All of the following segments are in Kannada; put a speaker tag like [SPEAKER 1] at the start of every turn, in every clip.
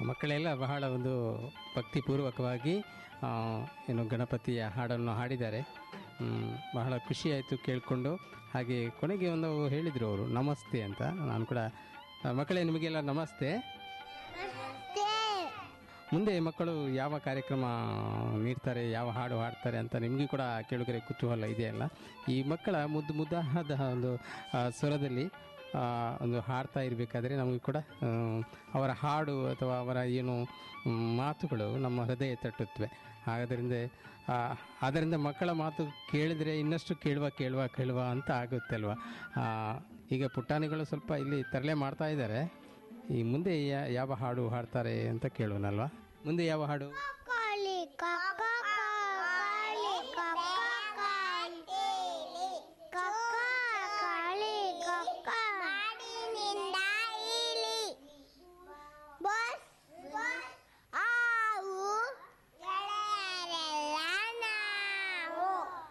[SPEAKER 1] ಮಕ್ಕಳೆಲ್ಲ ಬಹಳ ಒಂದು ಭಕ್ತಿಪೂರ್ವಕವಾಗಿ ಆ, ಏನು ಗಣಪತಿಯ ಹಾಡನ್ನು ಹಾಡಿದ್ದಾರೆ ಹ್ಮ್, ಬಹಳ ಖುಷಿಯಾಯಿತು ಕೇಳಿಕೊಂಡು ಹಾಗೆ ಕೊನೆಗೆ ಒಂದು ಹೇಳಿದರು ಅವರು ನಮಸ್ತೆ ಅಂತ ನಾನು ಕೂಡ ಆ, ಮಕ್ಕಳೇ ನಿಮಗೆಲ್ಲ ನಮಸ್ತೆ ಮುಂದೆ ಮಕ್ಕಳು ಯಾವ ಕಾರ್ಯಕ್ರಮ ನೀಡ್ತಾರೆ ಯಾವ ಹಾಡು ಹಾಡ್ತಾರೆ ಅಂತ ನಿಮಗೂ ಕೂಡ ಕೇಳುಗರೆ ಕುತೂಹಲ ಇದೆಯಲ್ಲ ಈ ಮಕ್ಕಳ ಮುದ್ದು ಮುದ್ದಾದ ಒಂದು ಆ, ಸ್ವರದಲ್ಲಿ ಆ, ಒಂದು ಹಾಡ್ತಾ ಇರಬೇಕಾದ್ರೆ ನಮಗೆ ಕೂಡ ಆ, ಅವರ ಹಾಡು ಅಥವಾ ಅವರ ಏನು ಮ್, ಮಾತುಗಳು ನಮ್ಮ ಹೃದಯ ತಟ್ಟುತ್ತವೆ ಆದ್ದರಿಂದ ಆ, ಅದರಿಂದ ಮಕ್ಕಳ ಮಾತು ಕೇಳಿದರೆ ಇನ್ನಷ್ಟು ಕೇಳುವ ಕೇಳುವ ಕೇಳುವ ಅಂತ ಆಗುತ್ತೆ ಅಲ್ವಾ ಆ, ಈಗ ಪುಟ್ಟಾಣಿಗಳು ಸ್ವಲ್ಪ ಇಲ್ಲಿ ತರಲೆ ಮಾಡ್ತಾ ಇದ್ದಾರೆ ಈ ಮುಂದೆ ಯಾ- ಯಾವ ಹಾಡು ಹಾಡ್ತಾರೆ ಅಂತ ಕೇಳೋಣಲ್ವಾ ಮುಂದೆ ಯಾವ ಹಾಡು
[SPEAKER 2] ಕಾಳಿ ಕಕ್ಕ ಕಾಳಿ ಕಕ್ಕ ಕಾಳಿ ಕಕ್ಕ ಕಾಳಿ ಕಕ್ಕ ಮಾಡಿನಿಂದ ಇಲಿ ಬಸ್ ಆವು ಗೆಳೆಯರೆಲ್ಲ ನಾವು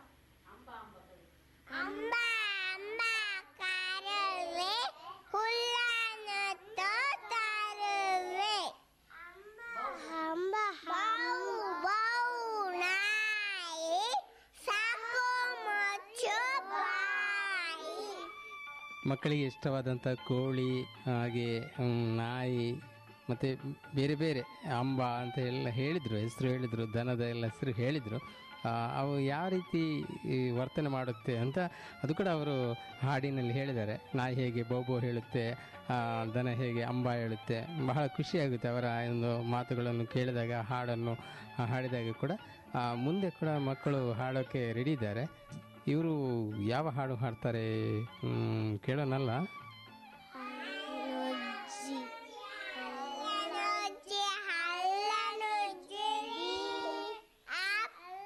[SPEAKER 2] ಅಂಬ ಅಂಬ ಕಾರುವೆ ಹುಲ್ಲನ್ನು ತರುವೆ ಅಂಬ ಬಾವು ಬಾವು ನಾಯಿ ಸಾಕು ಮುಚ್ಚು ಬಾಯಿ
[SPEAKER 1] ಮಕ್ಕಳಿಗೆ ಇಷ್ಟವಾದಂಥ ಕೋಳಿ ಹಾಗೆ ಹ್ಮ್, ನಾಯಿ ಮತ್ತು ಬೇರೆ ಬೇರೆ ಅಂಬ ಅಂತ ಎಲ್ಲ ಹೇಳಿದರು ಹೆಸರು ಹೇಳಿದರು ದನದ ಎಲ್ಲ ಹೆಸರು ಹೇಳಿದರು ಅವು ಯಾವ ರೀತಿ ಈ ವರ್ತನೆ ಮಾಡುತ್ತೆ ಅಂತ ಅದು ಕೂಡ ಅವರು ಹಾಡಿನಲ್ಲಿ ಹೇಳಿದ್ದಾರೆ ನಾಯಿ ಹೇಗೆ ಬೋಬೋ ಹೇಳುತ್ತೆ ಆ, ದನ ಹೇಗೆ ಅಂಬ ಹೇಳುತ್ತೆ ಬಹಳ ಖುಷಿಯಾಗುತ್ತೆ ಅವರ ಒಂದು ಮಾತುಗಳನ್ನು ಕೇಳಿದಾಗ ಹಾಡನ್ನು ಆ, ಹಾಡಿದಾಗ ಕೂಡ ಆ, ಮುಂದೆ ಕೂಡ ಮಕ್ಕಳು ಹಾಡೋಕ್ಕೆ ರೆಡಿ ಇದ್ದಾರೆ ಇವರು ಯಾವ ಹಾಡು ಹಾಡ್ತಾರೆ ಹ್ಮ್, ಕೇಳೋಣಲ್ಲ